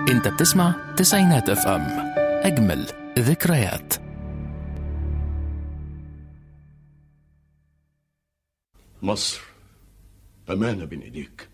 انت بتسمع تسعينات اف ام اجمل ذكريات مصر أمانة بين إيديك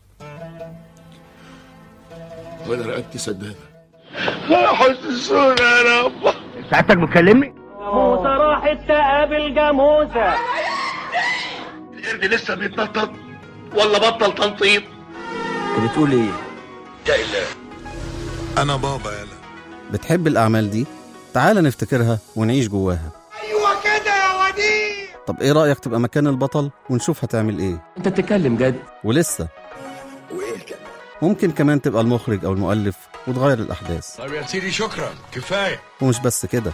وأنا رقبتي سدادة حسسونا يا رب سعادتك بتكلمني؟ موسى راحت تقابل جاموسة القرد لسه بيتنطط ولا بطل تنطيط انت بتقول ايه؟ يا إله انا بابا يلا بتحب الأعمال دي؟ تعال نفتكرها ونعيش جواها ايوه كده يا وديع طب إيه رأيك تبقى مكان البطل ونشوف هتعمل إيه؟ انت بتتكلم جد ولسه وإيه كده ممكن كمان تبقى المخرج أو المؤلف وتغير الأحداث طب يا سيدي شكرا كفايه ومش بس كده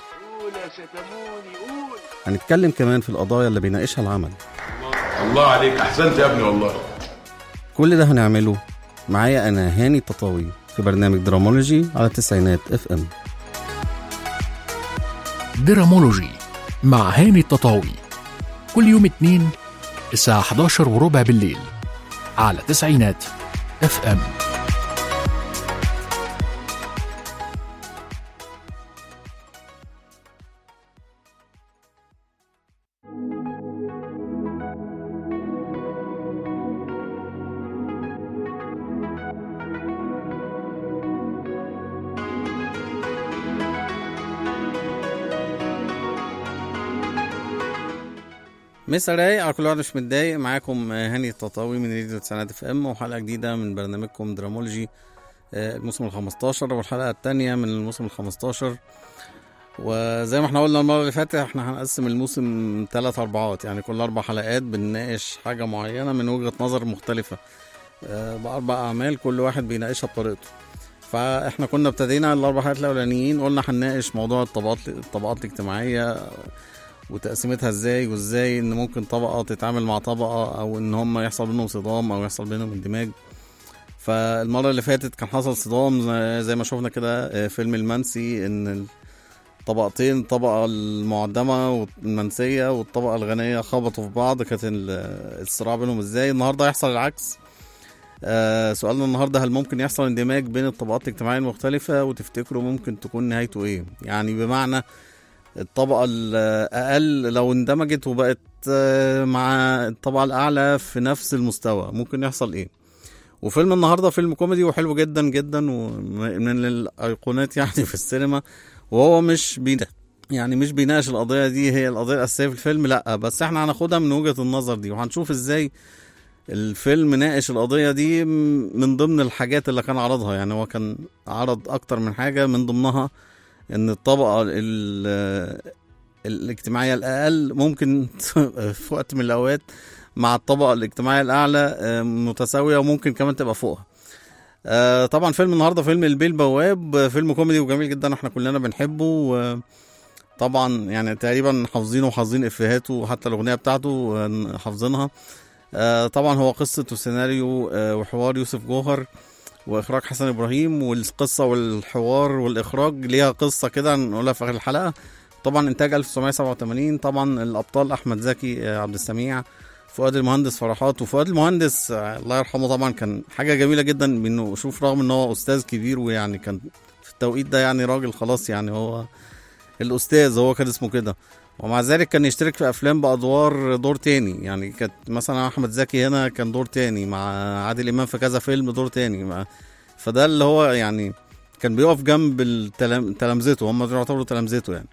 هنتكلم كمان في القضايا اللي بيناقشها العمل الله عليك أحسنت يا ابني والله كل ده هنعمله معايا أنا هاني التطاوي في برنامج درامولوجي على تسعينات اف ام درامولوجي مع هاني التطاوي كل يوم اتنين الساعة 11 وربع بالليل على تسعينات اف ام مسا رايق على كل واحد مش متضايق معاكم هاني التطاوي من راديو تسعينات اف ام وحلقه جديده من برنامجكم درامولوجي آه، الموسم ال 15 والحلقه الثانيه من الموسم ال 15 وزي ما احنا قلنا المره اللي فاتت احنا هنقسم الموسم ثلاث اربعات يعني كل اربع حلقات بنناقش حاجه معينه من وجهه نظر مختلفه آه، باربع اعمال كل واحد بيناقشها بطريقته فاحنا كنا ابتدينا الاربع حلقات الاولانيين قلنا هنناقش موضوع الطبقات الطبقات الاجتماعيه وتقسيمتها ازاي وازاي ان ممكن طبقه تتعامل مع طبقه او ان هم يحصل بينهم صدام او يحصل بينهم اندماج فالمره اللي فاتت كان حصل صدام زي- زي ما شفنا كده آه، فيلم المنسي ان الطبقتين الطبقه المعدمه والمنسيه والطبقه الغنيه خبطوا في بعض كانت ال- الصراع بينهم ازاي النهارده هيحصل العكس آه سؤالنا النهارده هل ممكن يحصل اندماج بين الطبقات الاجتماعيه المختلفه وتفتكروا ممكن تكون نهايته ايه يعني بمعنى الطبقة الأقل لو اندمجت وبقت آه، مع الطبقة الأعلى في نفس المستوى ممكن يحصل إيه وفيلم النهاردة فيلم كوميدي وحلو جدا جدا ومن الأيقونات يعني في السينما وهو مش بينا يعني مش بيناقش القضية دي هي القضية الأساسية في الفيلم لأ بس احنا هناخدها من وجهة النظر دي وهنشوف ازاي الفيلم ناقش القضية دي من ضمن الحاجات اللي كان عرضها يعني هو كان عرض أكتر من حاجة من ضمنها ان الطبقه ال- الاجتماعيه الاقل ممكن في وقت من الاوقات مع الطبقه الاجتماعيه الاعلى آه، متساويه وممكن كمان تبقى فوقها آه، طبعا فيلم النهارده فيلم البيه البواب آه، فيلم كوميدي وجميل جدا احنا كلنا بنحبه و- طبعا يعني تقريبا حافظينه وحافظين افيهاته وحتى الاغنيه بتاعته آه، حافظينها آه، طبعا هو قصه وسيناريو آه، وحوار يوسف جوهر واخراج حسن ابراهيم والقصه والحوار والاخراج ليها قصه كده نقولها في اخر الحلقه طبعا انتاج 1987 طبعا الابطال احمد زكي آه، عبد السميع فؤاد المهندس فرحات وفؤاد المهندس آه، الله يرحمه طبعا كان حاجه جميله جدا انه شوف رغم ان هو استاذ كبير ويعني كان في التوقيت ده يعني راجل خلاص يعني هو الاستاذ هو كان اسمه كده ومع ذلك كان يشترك في افلام بادوار دور تاني يعني كانت مثلا احمد زكي هنا كان دور تاني مع عادل امام في كذا فيلم دور تاني مع فده اللي هو يعني كان بيقف جنب التلام- تلامذته هم يعتبروا تلامذته يعني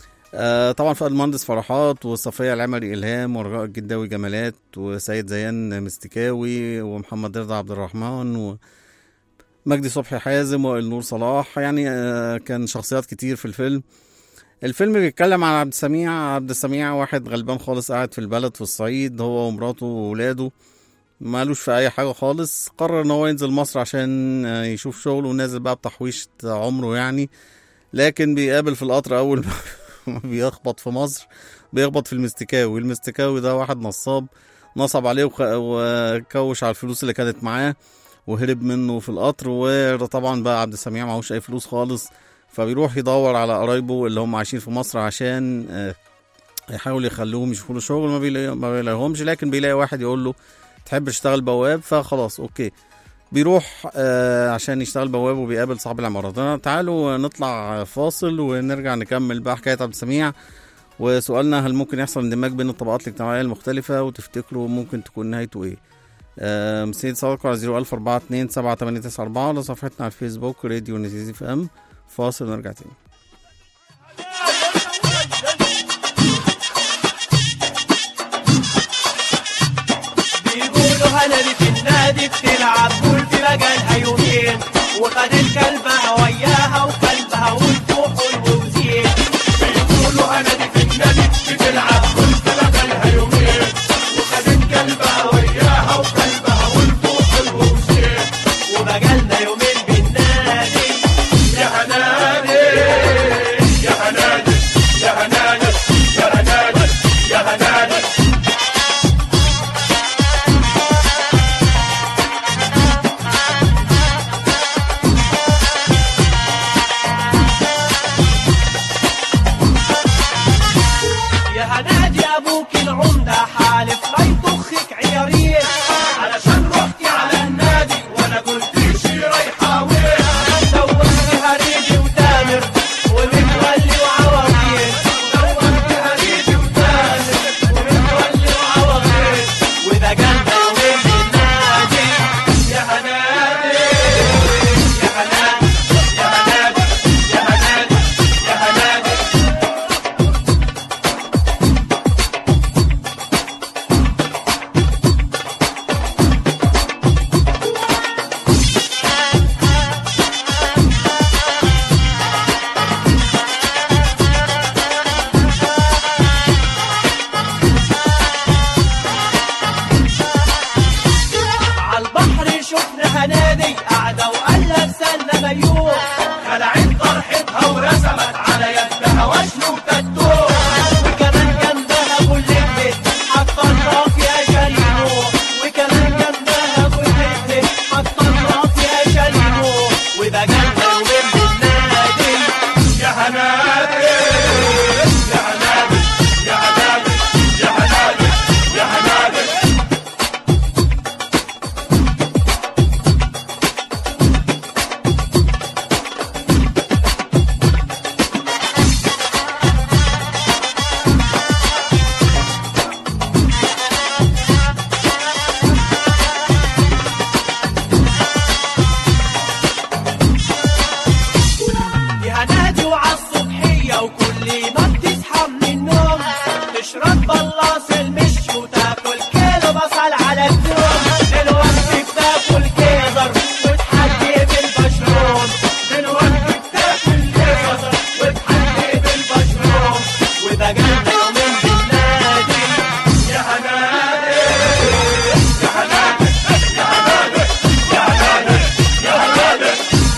آه طبعا فؤاد المهندس فرحات وصفية العمري إلهام ورجاء الجداوي جمالات وسيد زيان مستكاوي ومحمد رضا عبد الرحمن ومجدي صبحي حازم وائل نور صلاح يعني آه كان شخصيات كتير في الفيلم الفيلم بيتكلم عن عبد السميع عبد السميع واحد غلبان خالص قاعد في البلد في الصعيد هو ومراته وولاده مالوش في اي حاجه خالص قرر ان هو ينزل مصر عشان آه، يشوف شغله ونازل بقى بتحويشه عمره يعني لكن بيقابل في القطر اول ما بيخبط في مصر بيخبط في المستكاوي المستكاوي ده واحد نصاب نصب عليه وخ- وكوش على الفلوس اللي كانت معاه وهرب منه في القطر وطبعا بقى عبد السميع معهوش اي فلوس خالص فبيروح يدور على قرايبه اللي هم عايشين في مصر عشان آه، يحاول يخلوهم يشوفوا له شغل ما بيلاقي- ما بيلاقيهمش لكن بيلاقي واحد يقول له تحب تشتغل بواب فخلاص اوكي بيروح آه عشان يشتغل بواب وبيقابل صاحب العمارة تعالوا نطلع فاصل ونرجع نكمل بقى حكاية عبد السميع وسؤالنا هل ممكن يحصل اندماج بين الطبقات الاجتماعية المختلفة وتفتكروا ممكن تكون نهايته ايه؟ آه مسيد صدقوا على 01042 7894 ولا صفحتنا على الفيسبوك راديو نتيزي في ام فاصل ونرجع تاني بيقولوا هنادي في النادي بتلعب قول في مجالها يومين وخدت كلبها وياها وكلبها والفوق والوزين بيقولوا هنادي في النادي بتلعب قول في مجالها يومين وخدت كلبها وياها وكلبها والفوق والوزين ومجالنا يومين بالنادي يا هنادي يا هنادي يا هنادي يا هنادي يا هنادي يا هنادي ابوك العمدة حالف لا يطخك عيارين علشان رحتي على النادي وانا قلت شي رايحة وين دوقتي هريدي وتامر ومتولي وعواطير دوقتي هريدي وتامر ومتولي وعواطير وده قلبي يومين بالنادي يا هنادي يا هنادي يا هنادي يا هنادي يا هنادي عالبحر شفنا هنادي قاعدة وقلب سنة ميوم خلعت طرحتها ورسمت على يدها وشل وتاتو وكمان جنبها كل حاطة الراف يا شاليمو وكمان جنبها كل حاطة الراف يا شاليمو وده جنب يومين بالنادي يا هنادي يا هنادي يا هنادي يا هنادي يا هنادي يا نادي وعالصبحية وكل ما بتصحى من النوم تشرب بلاص المش وتاكل كيلو بصل على الدوم دلوقتي بتاكل كيزر وتحدي بالبشروم دلوقتي بتاكل كيزر وتحدي بالبشروم وده جنب يومين بالنادي يا هنادي يا هنادي يا هنادي يا هنادي يا هنادي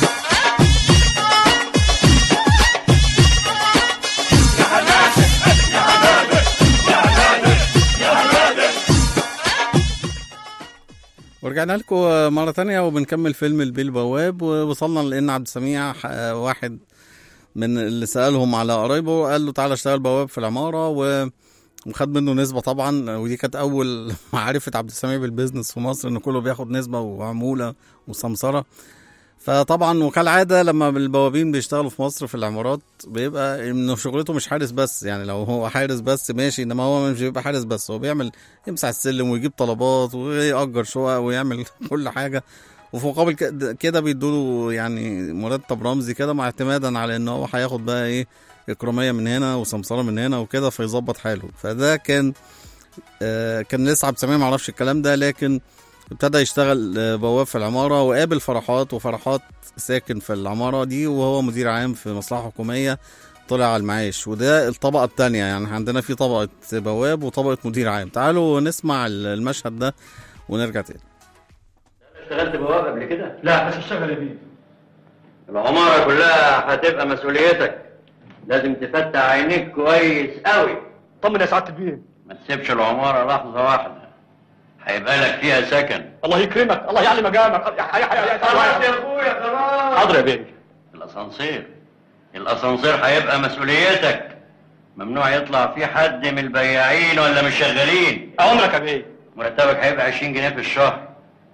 ورجعنا لكم مرة تانية وبنكمل فيلم البيه البواب ووصلنا لأن عبد السميع ح- واحد من اللي سألهم على قرايبه قال له تعالى اشتغل بواب في العمارة و وخد منه نسبة طبعا ودي كانت أول معرفة عبد السميع بالبيزنس في مصر إن كله بياخد نسبة وعمولة وسمسرة فطبعا وكالعادة لما البوابين بيشتغلوا في مصر في العمارات بيبقى انه شغلته مش حارس بس يعني لو هو حارس بس ماشي انما هو مش بيبقى حارس بس هو بيعمل يمسح السلم ويجيب طلبات ويأجر شقق ويعمل كل حاجة وفي مقابل كد- كده بيدوله يعني مرتب رمزي كده مع اعتمادا على ان هو هياخد بقى ايه اكراميه من هنا وسمسره من هنا وكده فيظبط حاله فده كان آه كان لسه عبد السميع معرفش الكلام ده لكن ابتدى يشتغل آه، بواب في العمارة وقابل فرحات وفرحات ساكن في العمارة دي وهو مدير عام في مصلحة حكومية طلع على المعاش وده الطبقة التانية يعني عندنا في طبقة بواب وطبقة مدير عام تعالوا نسمع المشهد ده ونرجع تاني اشتغلت بواب قبل كده؟ لا مش هشتغل يا بيه العمارة كلها هتبقى مسؤوليتك لازم تفتح عينيك كويس قوي طمن يا سعاده البيه ما تسيبش العمارة لحظة واحدة هيبقى لك فيها سكن الله يكرمك الله يعلي مقامك يا يا يا خلاص يا اخويا خلاص حاضر يا بيه الاسانسير الاسانسير هيبقى مسؤوليتك ممنوع يطلع فيه حد من البياعين ولا من الشغالين عمرك يا بيه مرتبك هيبقى 20 جنيه في الشهر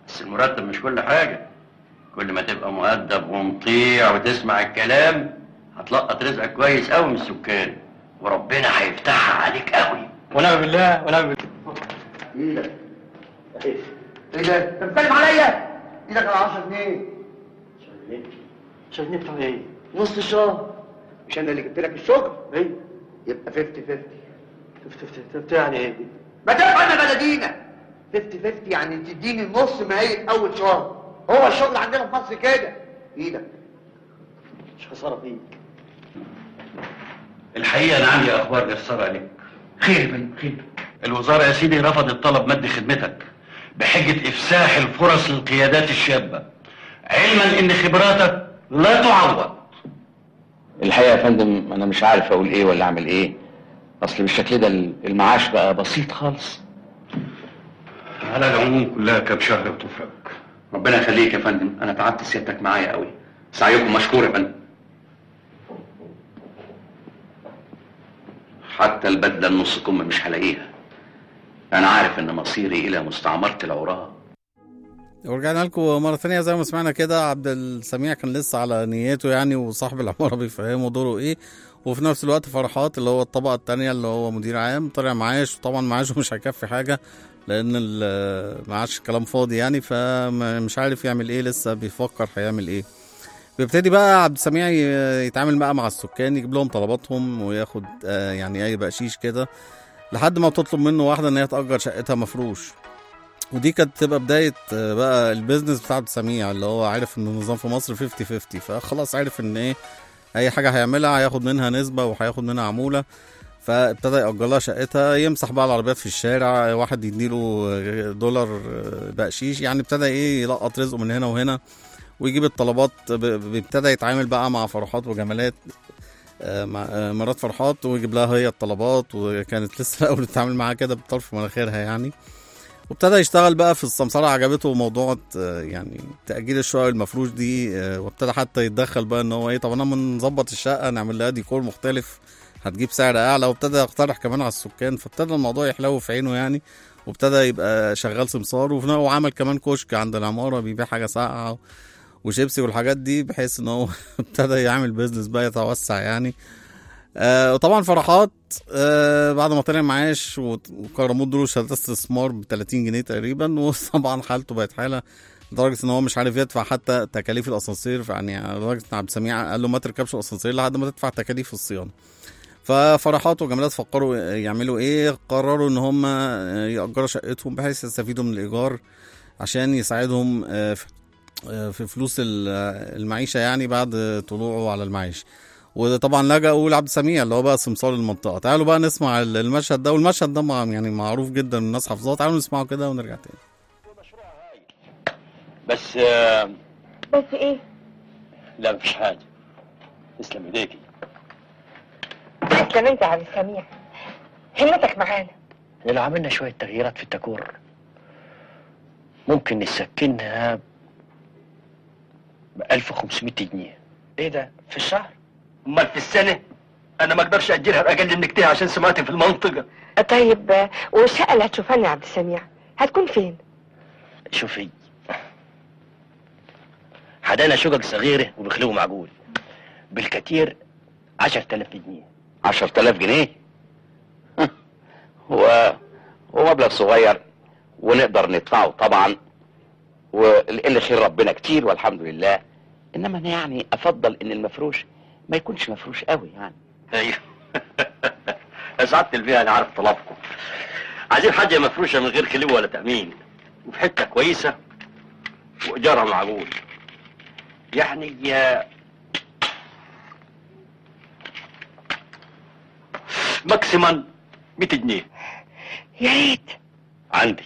بس المرتب مش كل حاجة كل ما تبقى مؤدب ومطيع وتسمع الكلام هتلقط رزقك كويس قوي من السكان وربنا هيفتحها عليك قوي ونعم بالله ونعم بالله ايدك ايه ده؟ انت بتتكلم عليا؟ ايدك على 10 جنيه شايفني بتوع ايه؟ نص الشهر مش انا اللي جبت لك الشغل ايه؟ يبقى 50 50 تفت تفت تفت يعني ايه؟ ما تفهم يا بلدينا 50 50 يعني تديني النص ما هي اول شهر هو الشغل عندنا في مصر كده ايدك مش خسارة فيك الحقيقة أنا عندي أخبار غير سارة لك خير يا فندم خير الوزارة يا سيدي رفضت طلب مد خدمتك بحجة إفساح الفرص للقيادات الشابة علما إن خبراتك لا تعوض الحقيقه يا فندم انا مش عارف اقول ايه ولا اعمل ايه اصل بالشكل ده المعاش بقى بسيط خالص على العموم كلها كام شهر وتفرج ربنا يخليك يا فندم أنا تعبت سيادتك معايا قوي سعيكم مشكور يا فندم حتى البدلة النص كم مش هلاقيها أنا عارف إن مصيري إلى مستعمرة العراة ورجعنا لكم مرة ثانية زي ما سمعنا كده عبد السميع كان لسه على نيته يعني وصاحب العمارة بيفهمه دوره ايه وفي نفس الوقت فرحات اللي هو الطبقة التانية اللي هو مدير عام طلع معاش وطبعا معاشه مش هيكفي حاجة لأن المعاش كلام فاضي يعني فمش عارف يعمل ايه لسه بيفكر هيعمل ايه بيبتدي بقى عبد السميع ي- يتعامل بقى مع السكان يجيب لهم طلباتهم وياخد آه، يعني اي بقشيش كده لحد ما بتطلب منه واحدة ان هي تأجر شقتها مفروش ودي كانت تبقى بداية آه، بقى البيزنس بتاع عبد السميع اللي هو عارف ان النظام في مصر 50 50 فخلاص عارف ان ايه اي حاجة هيعملها هياخد منها نسبة وهياخد منها عمولة فابتدى يأجر لها شقتها يمسح بقى العربيات في الشارع واحد يديله دولار بقشيش يعني ابتدى ايه يلقط رزقه من هنا وهنا ويجيب الطلبات ب- ب- ابتدى يتعامل بقى مع فرحات وجمالات آه، مع آه، مرات فرحات ويجيب لها هي الطلبات وكانت لسه الاول بتتعامل معاها كده بطرف مناخيرها يعني وابتدى يشتغل بقى في السمسرة عجبته موضوع آه، يعني تأجيل الشقق المفروش دي آه، وابتدى حتى يتدخل بقى ان هو ايه طب انا نظبط الشقة نعمل لها ديكور مختلف هتجيب سعر اعلى وابتدى يقترح كمان على السكان فابتدى الموضوع يحلو في عينه يعني وابتدى يبقى شغال سمسار وفي- وعمل كمان كشك عند العمارة بيبيع حاجة ساقعة وشيبسي والحاجات دي بحيث ان هو ابتدى يعمل بيزنس بقى يتوسع يعني آه وطبعا فرحات آه بعد ما طلع معاش وت- وكرموه له شهادات استثمار ب 30 جنيه تقريبا وطبعا حالته بقت حاله لدرجه ان هو مش عارف يدفع حتى تكاليف الاسانسير يعني لدرجه ان عبد السميع قال له ما تركبش الاسانسير لحد ما تدفع تكاليف الصيانه ففرحات وجمالات فكروا يعملوا ايه قرروا ان هم يأجروا شقتهم بحيث يستفيدوا من الايجار عشان يساعدهم آه، في آه، في فلوس ال- آه، المعيشه يعني بعد طلوعه على المعيش وطبعا لجأوا لعبد السميع اللي هو بقى سمسار المنطقه تعالوا بقى نسمع ال- المشهد ده والمشهد ده مع- يعني معروف جدا الناس حافظاه تعالوا نسمعه كده ونرجع تاني بس آه، بس ايه لا مفيش حاجة تسلم ايديكي تسلم انت يا عبد السميع همتك معانا لو عملنا شوية تغييرات في التكور ممكن نسكنها ب 1500 جنيه ايه ده في الشهر امال في السنه انا ما اقدرش اجلها باقل من كده عشان سمعتي في المنطقه طيب آه، والشقه اللي هتشوفها لنا يا عبد السميع هتكون فين شوفي حدانا شقق صغيرة وبخلوه معقول بالكتير 10000 جنيه 10000 جنيه هو هو مبلغ صغير ونقدر ندفعه طبعا واللي خير ربنا كتير والحمد لله انما انا يعني افضل ان المفروش ما يكونش مفروش قوي يعني ايوه يا سعادة البيئة انا عارف طلبكم عايزين حاجة مفروشة من غير كلمة ولا تأمين وفي حتة كويسة وإيجارها معقول يعني يا ماكسيمم 100 جنيه يا ريت عندي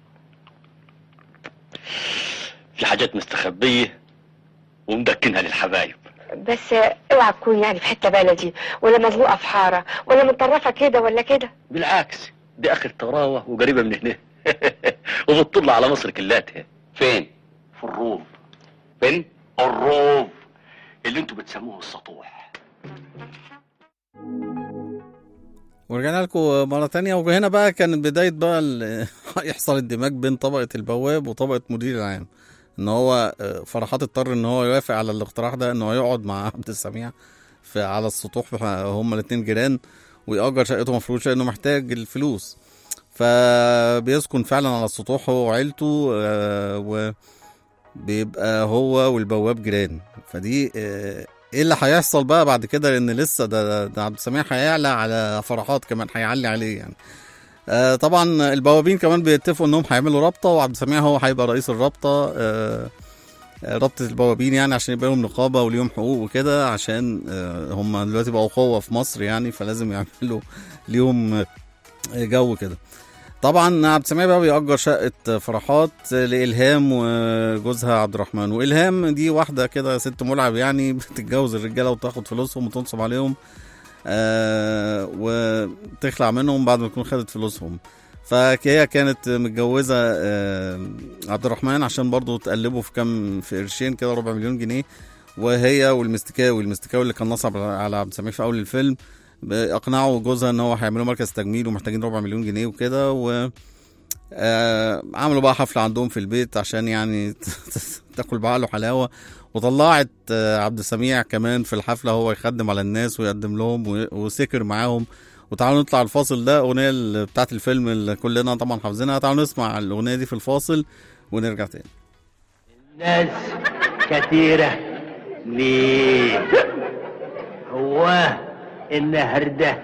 في حاجات مستخبية ومدكنها للحبايب بس آه، اوعى تكون يعني في حته بلدي ولا مزنوقه في حاره ولا متطرفه كده ولا كده بالعكس دي اخر طراوة وقريبة من هنا وبتطل على مصر كلاتها فين في الروف فين الروف اللي انتوا بتسموه السطوح ورجعنا لكم مرة تانية وهنا بقى كانت بداية بقى ال- يحصل اندماج بين طبقة البواب وطبقة مدير العام ان هو آه، فرحات اضطر ان هو يوافق على الاقتراح ده ان هو يقعد مع عبد السميع في على السطوح هما الاتنين جيران ويأجر شقته مفروشة لانه محتاج الفلوس فبيسكن فعلا على السطوح هو وعيلته آه، وبيبقى هو والبواب جيران فدي آه، ايه اللي هيحصل بقى بعد كده لان لسه ده, ده, ده عبد السميع هيعلى على فرحات كمان هيعلي عليه يعني آه طبعا البوابين كمان بيتفقوا انهم هيعملوا رابطه وعبد السميع هو هيبقى رئيس الرابطه آه آه، رابطه البوابين يعني عشان يبقى لهم نقابه وليهم حقوق وكده عشان آه هم دلوقتي بقوا قوه في مصر يعني فلازم يعملوا ليهم آه، جو كده طبعا عبد السميع بقى بيأجر شقة فرحات لإلهام وجوزها عبد الرحمن وإلهام دي واحدة كده ست ملعب يعني بتتجوز الرجالة وتاخد فلوسهم وتنصب عليهم آه وتخلع منهم بعد ما تكون خدت فلوسهم فهي كانت متجوزة آه عبد الرحمن عشان برضو تقلبه في كام في قرشين كده ربع مليون جنيه وهي والمستكاوي المستكاوي اللي كان نصب على عبد السميع في أول الفيلم اقنعوا جوزها ان هو هيعملوا مركز تجميل ومحتاجين ربع مليون جنيه وكده و آه، عملوا بقى حفله عندهم في البيت عشان يعني تاكل بعقله حلاوه وطلعت آه، عبد السميع كمان في الحفله هو يخدم على الناس ويقدم لهم و- وسكر معاهم وتعالوا نطلع الفاصل ده اغنيه ال- بتاعت الفيلم اللي كلنا طبعا حافظينها تعالوا نسمع الاغنيه دي في الفاصل ونرجع تاني ناس كثيرة ليه هو النهاردة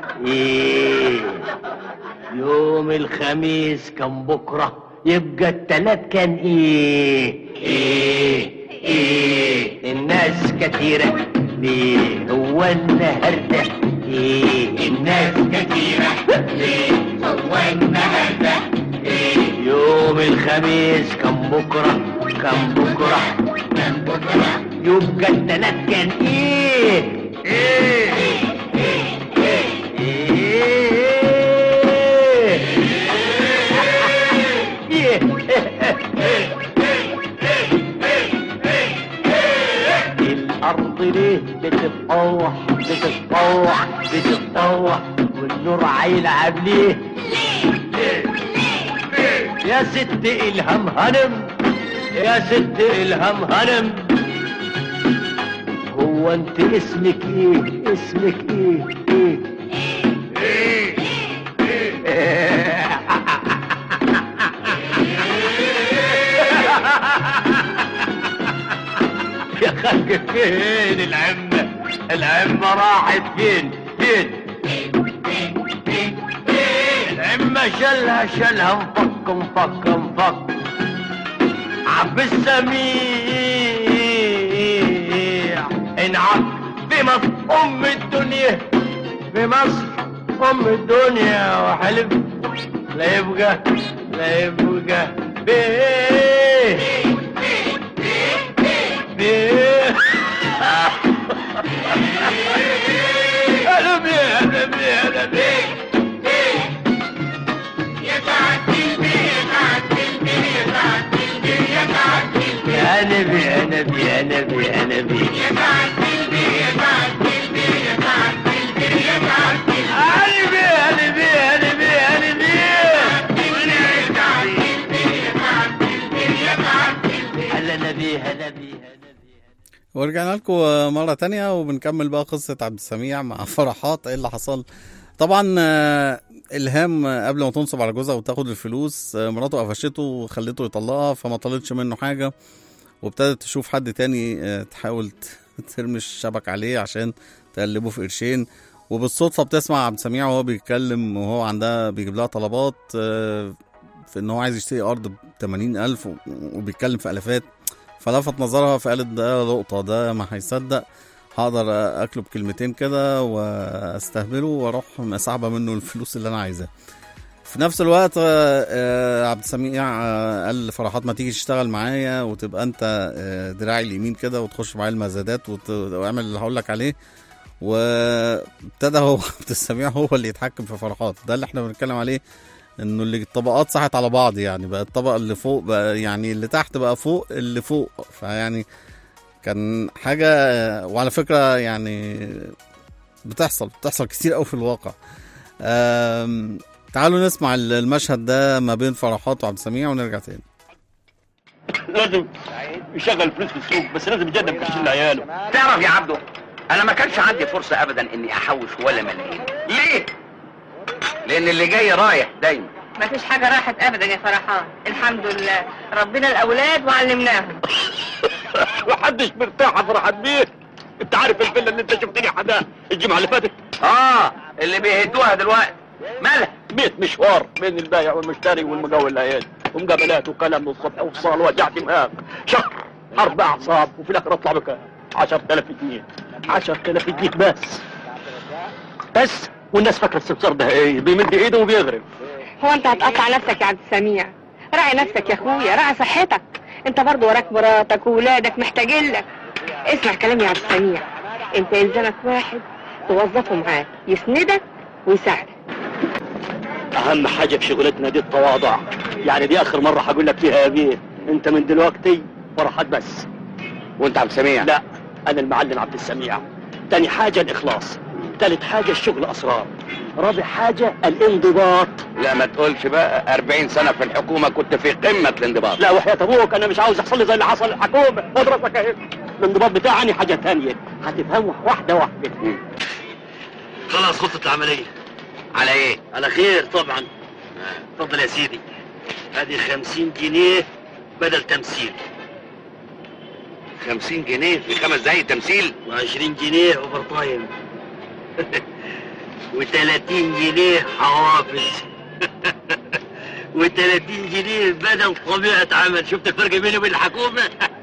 ايه يوم الخميس كان بكرة يبقى التلات كان ايه ايه ايه الناس كثيرة ليه هو النهاردة ايه الناس كثيرة ليه هو النهاردة ايه يوم الخميس كان بكرة كان بكرة كان بكرة يبقى التلات كان ايه ايه الأرض ليه بتتطوح بتتطوح بتتطوح والنور هيلعب ليه يا ست إلهام هنم يا ست إلهام هنم هو انت اسمك ايه اسمك ايه ايه يا خلق فين العمة العمة راحت فين فين العمة شلها شلها مفك مفك مفك عب السميع انعق بمصر ام الدنيا بمصر ام الدنيا وحلف لا يبقى لا يبقى بيه بيه انا بيه انا بيه انا بيه يا نبي يا نبي يا نبي يا نبي قلبي قلبي قلبي قلبي هلا نبي هلا نبي ورجعنا لكم مرة تانية وبنكمل بقى قصة عبد السميع مع فرحات ايه اللي حصل طبعا آه، إلهام آه، قبل ما تنصب على جوزها وتاخد الفلوس آه، مراته قفشته وخلته يطلقها فما طلبتش منه حاجة وابتدت تشوف حد تاني آه، تحاول ت- ترمي الشبك عليه عشان تقلبه في قرشين وبالصدفة بتسمع عبد السميع وهو بيتكلم وهو عندها بيجيب لها طلبات آه، في ان هو عايز يشتري ارض ب 80000 و- وبيتكلم في الافات فلفت نظرها فقالت ده لقطة ده ما هيصدق هقدر اكله بكلمتين كده واستهبله واروح مسحبه منه الفلوس اللي انا عايزاها في نفس الوقت آه، آه، عبد السميع آه، قال لفرحات ما تيجي تشتغل معايا وتبقى انت آه، دراعي اليمين كده وتخش معايا المزادات وت- واعمل اللي هقول لك عليه وابتدى هو عبد السميع هو اللي يتحكم في فرحات ده اللي احنا بنتكلم عليه انه اللي الطبقات صحت على بعض يعني بقى الطبقه اللي فوق بقى يعني اللي تحت بقى فوق اللي فوق فيعني كان حاجه وعلى فكره يعني بتحصل بتحصل كتير قوي في الواقع آم، تعالوا نسمع ال- المشهد ده ما بين فرحات وعبد السميع ونرجع تاني لازم يشغل فلوس في السوق بس لازم يجنب قرشين لعياله تعرف يا عبده انا ما كانش عندي فرصه ابدا اني احوش ولا ملايين ليه لان اللي جاي رايح دايما ما فيش حاجة راحت أبدا يا فرحان الحمد لله ربنا الأولاد وعلمناهم محدش مرتاح يا فرحات بيه انت عارف الفيلا اللي انت شفتني حداها الجمعه اللي فاتت اه اللي بيهدوها دلوقتي مالها بيت مشوار بين البايع والمشتري والمجول العيال ومقابلات وكلام من الصبح وفصال وجع دماغ شهر حرب اعصاب وفي الاخر اطلع بك 10000 جنيه 10000 جنيه بس بس والناس فاكره السمسار ده ايه بيمد ايده وبيغرب هو أنت هتقطع نفسك يا عبد السميع راعي نفسك يا أخويا راعي صحتك أنت برضو وراك مراتك وولادك محتاجين لك اسمع كلامي يا عبد السميع أنت يلزمك واحد توظفه معاك يسندك ويساعدك اهم حاجه في شغلتنا دي التواضع يعني دي اخر مره هقول لك فيها يا بيه انت من دلوقتي فرحات بس وانت عم سميع لا انا المعلم عبد السميع تاني حاجه الاخلاص تالت حاجه الشغل اسرار رابع حاجه الانضباط لا ما تقولش بقى 40 سنه في الحكومه كنت في قمه الانضباط لا وحياة ابوك انا مش عاوز يحصل لي زي اللي حصل الحكومه ادرسك اهي الانضباط بتاعي حاجه تانية هتفهموا واحده واحده خلاص خطة العملية على ايه على خير طبعا اتفضل يا سيدي هذه خمسين جنيه بدل تمثيل 50 جنيه في خمس دقايق تمثيل وعشرين جنيه اوفر تايم وتلاتين جنيه حوافز وتلاتين جنيه بدل طبيعة عمل شفت الفرق بيني وبين الحكومة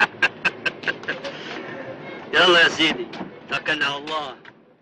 يلا يا سيدي توكلنا على الله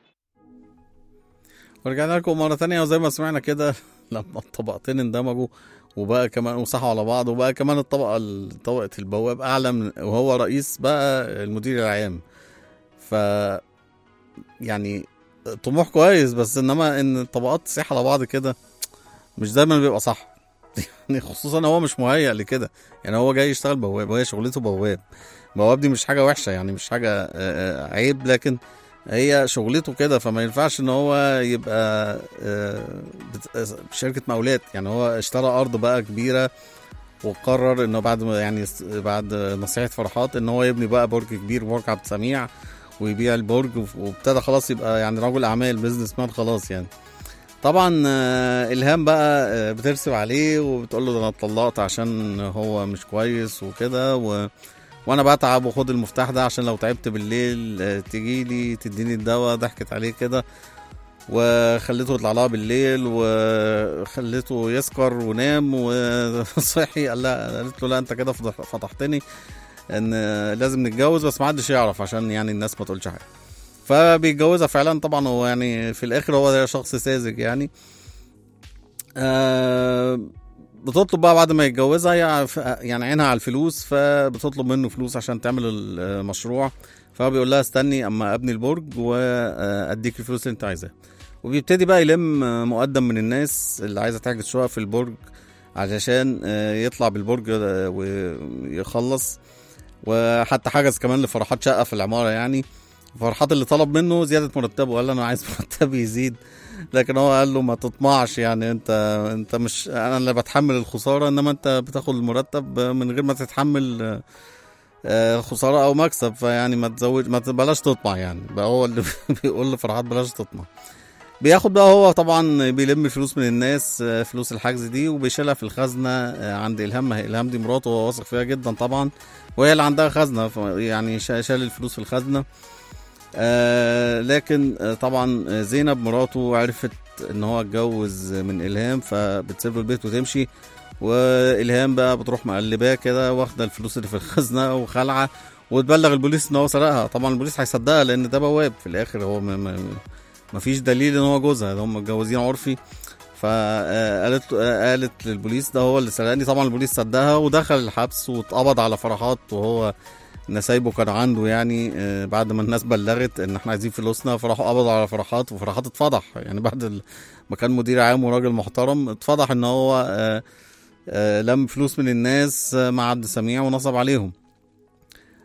ورجعنا لكم مرة تانية وزي ما سمعنا كده لما الطبقتين اندمجوا وبقى كمان وصحوا على بعض وبقى كمان الطبقة ال- طبقة البواب أعلى من وهو رئيس بقى المدير العام ف يعني طموح كويس بس انما ان الطبقات تصيح على بعض كده مش دايما بيبقى صح يعني خصوصا هو مش مهيأ لكده يعني هو جاي يشتغل بواب وهي شغلته بواب بواب دي مش حاجة وحشة يعني مش حاجة آه، آه، عيب لكن هي شغلته كده فما ينفعش ان هو يبقى آه، بت- شركة مقاولات يعني هو اشترى ارض بقى كبيرة وقرر انه بعد ما يعني س- بعد نصيحة فرحات ان هو يبني بقى برج كبير برج عبد السميع ويبيع البرج وف- وابتدى خلاص يبقى يعني رجل اعمال بيزنس مان خلاص يعني طبعا آه، الهام بقى آه، بترسم عليه وبتقول له ده انا اتطلقت عشان هو مش كويس وكده و... وانا بتعب وخد المفتاح ده عشان لو تعبت بالليل تجي لي تديني الدواء ضحكت عليه كده وخليته يطلع لها بالليل وخليته يسكر ونام وصحي قال لا قالت له لا انت كده فضح- فضحتني ان لازم نتجوز بس ما حدش يعرف عشان يعني الناس ما تقولش حاجه فبيتجوزها فعلا طبعا هو يعني في الاخر هو ده شخص ساذج يعني آه بتطلب بقى بعد ما يتجوزها هي ف- يعني عينها على الفلوس فبتطلب منه فلوس عشان تعمل المشروع فبيقول لها استني اما ابني البرج واديك الفلوس اللي انت عايزاها وبيبتدي بقى يلم مقدم من الناس اللي عايزه تحجز شقق في البرج علشان آه، يطلع بالبرج آه، ويخلص وحتى حجز كمان لفرحات شقه في العماره يعني فرحات اللي طلب منه زياده مرتبه قال له انا عايز مرتبي يزيد لكن هو قال له ما تطمعش يعني انت انت مش انا اللي بتحمل الخساره انما انت بتاخد المرتب من غير ما تتحمل آه، آه، خساره او مكسب فيعني ما تزود ما ت- بلاش تطمع يعني بقى هو اللي بيقول لفرحات بلاش تطمع بياخد بقى هو طبعا بيلم فلوس من الناس آه، فلوس الحجز دي وبيشيلها في الخزنه آه، عند الهام ما هي الهام دي مراته وهو واثق فيها جدا طبعا وهي اللي عندها خزنه ف- يعني شا- شال الفلوس في الخزنه آه لكن آه طبعا آه، زينب مراته عرفت ان هو اتجوز من الهام فبتسيب له البيت وتمشي والهام بقى بتروح مقلباه كده واخده الفلوس اللي في الخزنه وخلعه وتبلغ البوليس ان هو سرقها طبعا البوليس هيصدقها لان ده بواب في الاخر هو ما, ما, ما فيش دليل ان هو جوزها ده هم متجوزين عرفي فقالت قالت للبوليس ده هو اللي سرقني طبعا البوليس صدقها ودخل الحبس واتقبض على فرحات وهو نسايبه كان عنده يعني آه، بعد ما الناس بلغت ان احنا عايزين فلوسنا فراحوا قبضوا على فرحات وفرحات اتفضح يعني بعد ال- ما كان مدير عام وراجل محترم اتفضح ان هو آه، آه، لم فلوس من الناس آه، مع عبد السميع ونصب عليهم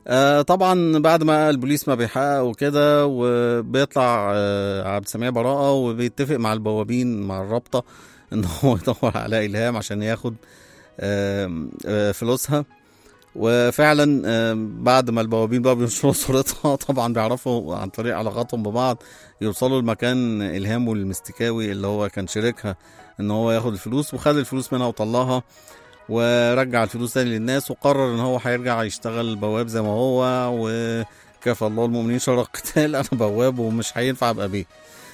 آه طبعا بعد ما البوليس ما بيحقق وكده وبيطلع آه عبد السميع براءة وبيتفق مع البوابين مع الرابطة ان هو يدور على إلهام عشان ياخد آه آه فلوسها وفعلا آه بعد ما البوابين بقى بينشروا صورتها طبعا بيعرفوا عن طريق علاقاتهم ببعض يوصلوا لمكان إلهام والمستكاوي اللي هو كان شريكها ان هو ياخد الفلوس وخد الفلوس منها وطلعها ورجع الفلوس تاني للناس وقرر ان هو هيرجع يشتغل بواب زي ما هو وكفى الله المؤمنين شر القتال انا بواب ومش هينفع ابقى بيه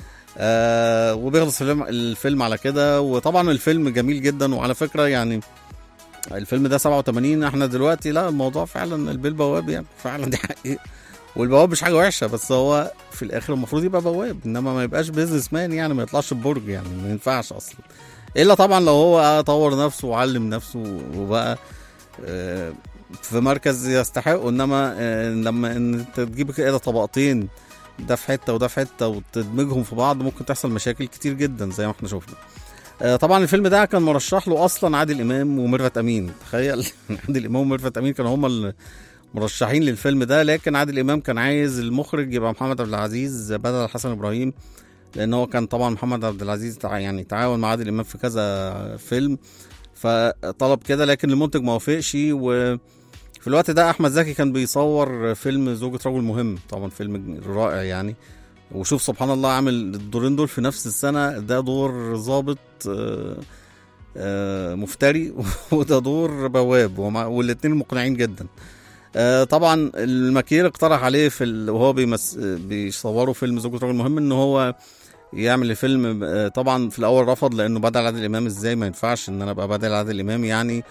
آه وبيخلص الفيلم, الفيلم على كده وطبعا الفيلم جميل جدا وعلى فكره يعني الفيلم ده 87 احنا دلوقتي لا الموضوع فعلا البيه بواب يعني فعلا دي حقيقه والبواب مش حاجه وحشه بس هو في الاخر المفروض يبقى بواب انما ما يبقاش بيزنس مان يعني ما يطلعش ببرج يعني ما ينفعش اصلا الا طبعا لو هو طور نفسه وعلم نفسه وبقى آه، في مركز يستحق انما آه، لما ان انت تجيب كده طبقتين ده في حته وده في حته وتدمجهم في بعض ممكن تحصل مشاكل كتير جدا زي ما احنا شفنا آه، طبعا الفيلم ده كان مرشح له اصلا عادل امام وميرفت امين تخيل عادل امام وميرفت امين كانوا هما المرشحين للفيلم ده لكن عادل امام كان عايز المخرج يبقى محمد عبد العزيز بدل حسن ابراهيم لان هو كان طبعا محمد عبد العزيز تع- يعني تعاون مع عادل امام في كذا فيلم فطلب كده لكن المنتج ما وافقش وفي الوقت ده احمد زكي كان بيصور فيلم زوجة رجل مهم طبعا فيلم رائع يعني وشوف سبحان الله عامل الدورين دول في نفس السنة ده دور ظابط آه، آه، مفتري وده دور بواب ومع- والاتنين مقنعين جدا آه، طبعا المكير اقترح عليه في ال... وهو بيمس... بيصوروا فيلم زوجة رجل مهم ان هو يعمل الفيلم آه، طبعا في الاول رفض لانه بدل عادل امام ازاي ما ينفعش ان انا ابقى بدل عادل امام يعني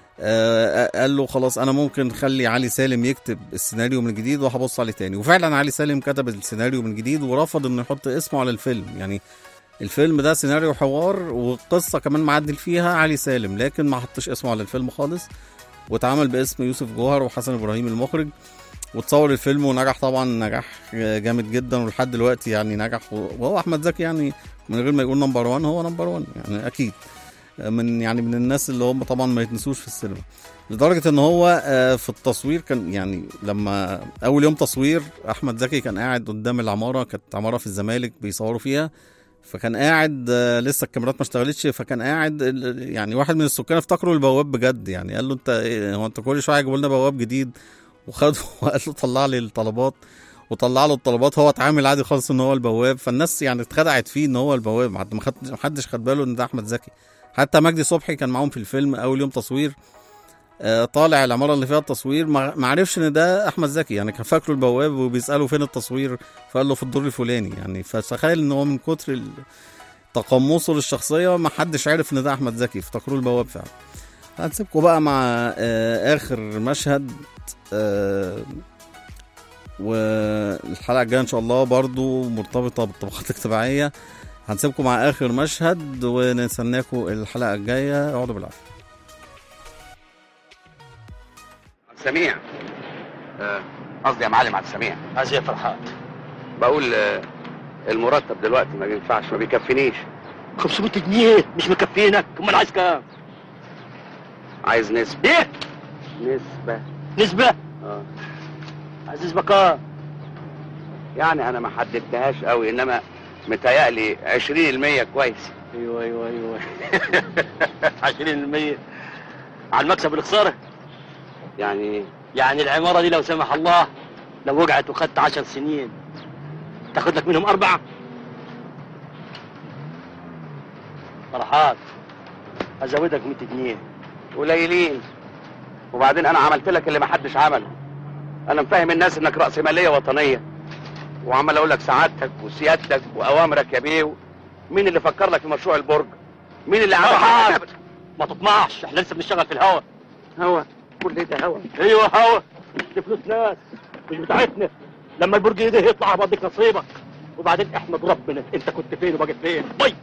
آه، قال له خلاص انا ممكن خلي علي سالم يكتب السيناريو من جديد وهبص عليه تاني وفعلا علي سالم كتب السيناريو من جديد ورفض انه يحط اسمه على الفيلم يعني الفيلم ده سيناريو حوار وقصه كمان معدل فيها علي سالم لكن ما حطش اسمه على الفيلم خالص واتعمل باسم يوسف جوهر وحسن ابراهيم المخرج وتصور الفيلم ونجح طبعا نجاح جامد جدا ولحد دلوقتي يعني نجح وهو احمد زكي يعني من غير ما يقول نمبر 1 هو نمبر 1 يعني اكيد من يعني من الناس اللي هم طبعا ما يتنسوش في السينما لدرجه ان هو آه، في التصوير كان يعني لما اول يوم تصوير احمد زكي كان قاعد قدام العماره كانت عماره في الزمالك بيصوروا فيها فكان قاعد آه، لسه الكاميرات ما اشتغلتش فكان قاعد ال- يعني واحد من السكان افتكروا البواب بجد يعني قال له انت إيه، هو انت كل شويه هيجيبوا لنا بواب جديد وخد وقال له طلع لي الطلبات وطلع له الطلبات هو اتعامل عادي خالص ان هو البواب فالناس يعني اتخدعت فيه ان هو البواب ما حد- ما خد- ما حدش خد باله ان ده احمد زكي حتى مجدي صبحي كان معاهم في الفيلم اول يوم تصوير آه، طالع العماره اللي فيها التصوير ما ما عرفش ان ده احمد زكي يعني كان فاكره البواب وبيساله فين التصوير فقال له في الدور الفلاني يعني فتخيل ان هو من كتر ال- تقمصه للشخصيه ما حدش عرف ان ده احمد زكي افتكروه البواب فعلا هنسيبكم بقى مع آه اخر مشهد آه والحلقه الجايه ان شاء الله برضو مرتبطه بالطبقات الاجتماعيه هنسيبكم مع اخر مشهد ونستناكم الحلقه الجايه اقعدوا بالعافيه سميع آه، قصدي يا معلم عبد السميع عايز ايه يا فرحات بقول آه، المرتب دلوقتي ما بينفعش ما بيكفينيش 500 جنيه مش مكفينك امال عايز كام عايز نسبة ايه نسبة نسبه اه عايز نسبه كام يعني انا ما حددتهاش قوي انما متهيألي 20% كويس ايوه ايوه ايوه 20% على المكسب والخساره يعني يعني العماره دي لو سمح الله لو وقعت وخدت 10 سنين تاخد لك منهم اربعه فرحات ازودك 100 جنيه قليلين وبعدين انا عملت لك اللي ما حدش عمله انا مفهم الناس انك رأس مالية وطنية وعمال اقول لك سعادتك وسيادتك واوامرك يا بيه مين اللي فكر لك في مشروع البرج مين اللي فرحات عمل ما تطمعش احنا لسه بنشتغل في الهوا هوا كل ده هوا ايوه هوا دي فلوس ناس مش بتاعتنا لما البرج ده يطلع هبقى نصيبك وبعدين احمد ربنا انت كنت فين وبقيت فين طيب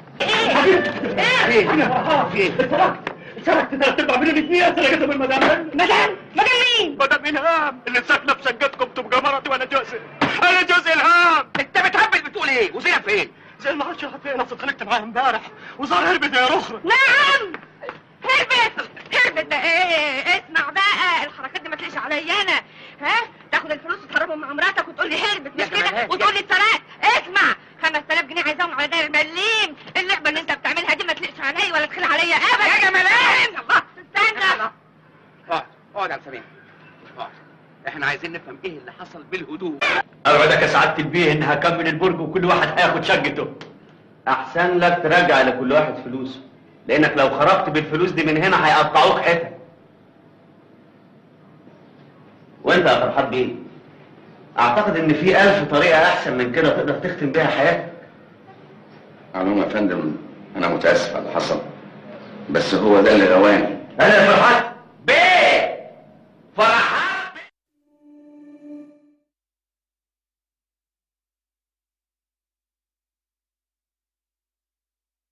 سرقت ثلاث ارباع مليون جنيه سرقتهم المدام مدام مدام مين؟ مدام الهام اللي ساكنه في شقتكم تبقى مرتي وانا جوزي انا جوزي الهام انت بتهبل بتقول ايه وزيها فين زي ما عادش فين اصل اتخانقت معاه امبارح وصار هربت يا رخرة نعم هربت هربت ده ايه اسمع بقى الحركات دي ما تليش عليا انا ها ده تاخد الفلوس وتهربهم مع مراتك وتقول لي هربت يا مش كده جمالات، وتقول لي اتسرقت اسمع 5000 جنيه عايزاهم على داير مليم اللعبه اللي انت بتعملها دي ما تليقش عليا ولا تخيل عليا ابدا يا جمالات! الله استنى اقعد اقعد يا عم سمير اقعد احنا عايزين نفهم ايه اللي حصل بالهدوء اوعدك يا سعاده البيه اني هكمل البرج وكل واحد هياخد شقته احسن لك ترجع لكل واحد فلوسه لانك لو خرجت بالفلوس دي من هنا هيقطعوك حتت وانت يا فرحات بيه اعتقد ان في الف طريقه احسن من كده تقدر تختم بيها حياتك معلوم يا فندم انا متاسف على اللي حصل بس هو ده اللي غواني انا يا فرحات بيه